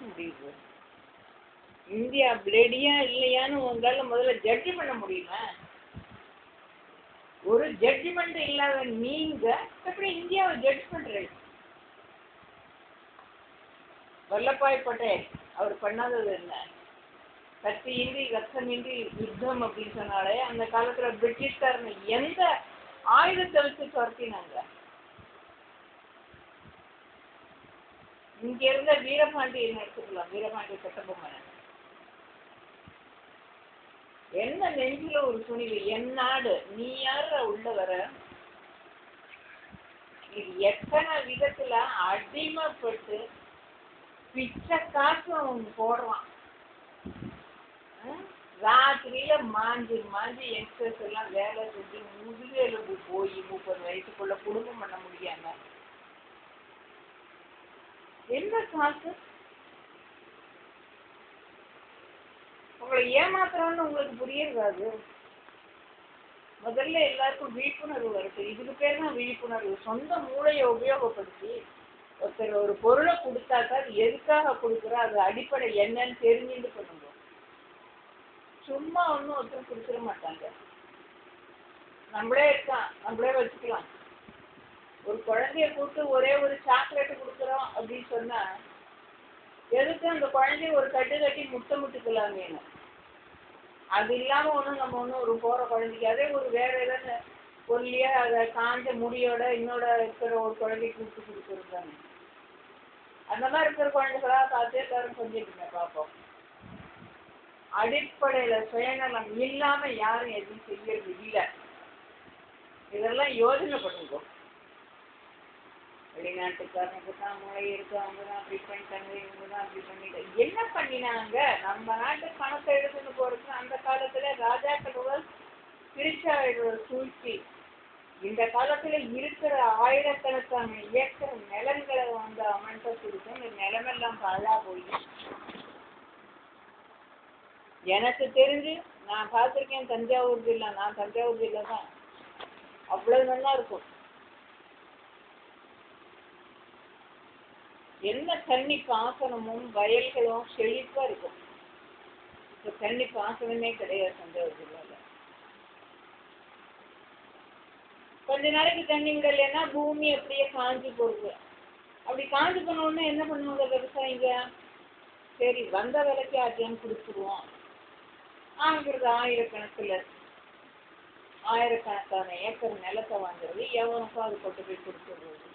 முடியுது இந்தியா பிளடியா இல்லையான்னு உங்களால முதல்ல ஜட்ஜ் பண்ண முடியுமா ஒரு ஜட்ஜ்மெண்ட் இல்லாத நீங்க எப்படி இந்தியாவை ஜட்ஜ் பண்றீங்க வல்லபாய் பட்டேல் அவர் பண்ணாதது என்ன கத்தியின்றி ரத்தமின்றி யுத்தம் அப்படின்னு சொன்னாலே அந்த காலத்துல பிரிட்டிஷ்காரங்க எந்த ஆயுதத்தை வச்சு துரத்தினாங்க இங்க இருந்த வீரபாண்டியன் எடுத்துக்கலாம் வீரபாண்டிய கட்டபொம்மன் என்ன நெஞ்சில ஒரு துணிவு என் நாடு நீ யார உள்ள வர இது எத்தனை விதத்துல அடிமைப்பட்டு பிச்சை காசு அவன் போடுறான் ஹம்? ராத்திரியில மாஞ்சி மாஞ்சி யங்ஸ்டர்ஸ் எல்லாம் வேலை செஞ்சு முதுகெலும்பு போய் முப்பது வயசுக்குள்ள குடும்பம் பண்ண முடியாம என்ன காசு உங்களை ஏமாத்துறோம்னு உங்களுக்கு புரியாது முதல்ல எல்லாருக்கும் விழிப்புணர்வு வருது இதுக்கு பேர் தான் விழிப்புணர்வு சொந்த மூளையை உபயோகப்படுத்தி ஒருத்தர் ஒரு பொருளை கொடுத்தாக்கா அது எதுக்காக கொடுக்குறா அது அடிப்படை என்னன்னு தெரிஞ்சுட்டு பண்ணுங்க சும்மா ஒன்றும் ஒருத்தர் கொடுத்துட மாட்டாங்க நம்மளே இருக்கான் நம்மளே வச்சுக்கலாம் ஒரு குழந்தைய கூப்பிட்டு ஒரே ஒரு சாக்லேட் கொடுக்குறோம் அப்படின்னு சொன்னா எதுக்கு அந்த குழந்தைய ஒரு கட்டு கட்டி முட்டை முட்டுக்கலாமேனு அது இல்லாம ஒன்றும் நம்ம ஒன்றும் ஒரு போற குழந்தைக்கு அதே ஒரு வேற ஏதாவது ஒல்லியா அதை காஞ்ச முடியோட இன்னோட இருக்கிற ஒரு குழந்தைக்கு கூப்பிட்டு கொடுக்குறது அந்த மாதிரி இருக்கிற குழந்தைகளா பார்த்து எல்லாரும் கொஞ்சிட்டுங்க பார்ப்போம் அடிப்படையில சுயநலம் இல்லாம யாரும் எதுவும் செய்யறது இல்லை இதெல்லாம் யோசனை பண்ணுங்க வெளிநாட்டுக்காரனுக்கு தான் மூளை இருக்கு அவங்க தான் அப்படி பண்ணிட்டாங்க இவங்க தான் அப்படி பண்ணிட்டாங்க என்ன பண்ணினாங்க நம்ம நாட்டு பணத்தை எடுத்துன்னு போறதுக்கு அந்த காலத்துல ராஜாக்களோட திருச்சாவோட சூழ்ச்சி இந்த காலத்துல இருக்கிற ஆயிரக்கணக்கான ஏக்கர் நிலங்களை வந்து அவன்கிட்ட கொடுத்து இந்த நிலமெல்லாம் பாழா போய் எனக்கு தெரிஞ்சு நான் பார்த்துருக்கேன் தஞ்சாவூர் ஜில்லா நான் தஞ்சாவூர் ஜில்லா தான் அவ்வளவு நல்லா இருக்கும் என்ன தண்ணி பாசனமும் வயல்களும் செழிப்பா இருக்கும் இப்ப தண்ணி பாசனமே கிடையாது தஞ்சாவூர் ஜில்லால கொஞ்ச நாளைக்கு தண்ணி விடலைன்னா பூமி அப்படியே காஞ்சி போகுது அப்படி காஞ்சி போனோடனே என்ன பண்ணுவாங்க விவசாயிங்க சரி வந்த விலைக்கு ஆட்டியான்னு கொடுத்துருவோம் ஆங்கிறது ஆயிரக்கணக்கில் ஆயிரக்கணக்கான ஏக்கர் நிலத்தை வாங்குறது எவனுக்கும் அது கொண்டு போய் கொடுத்துருவது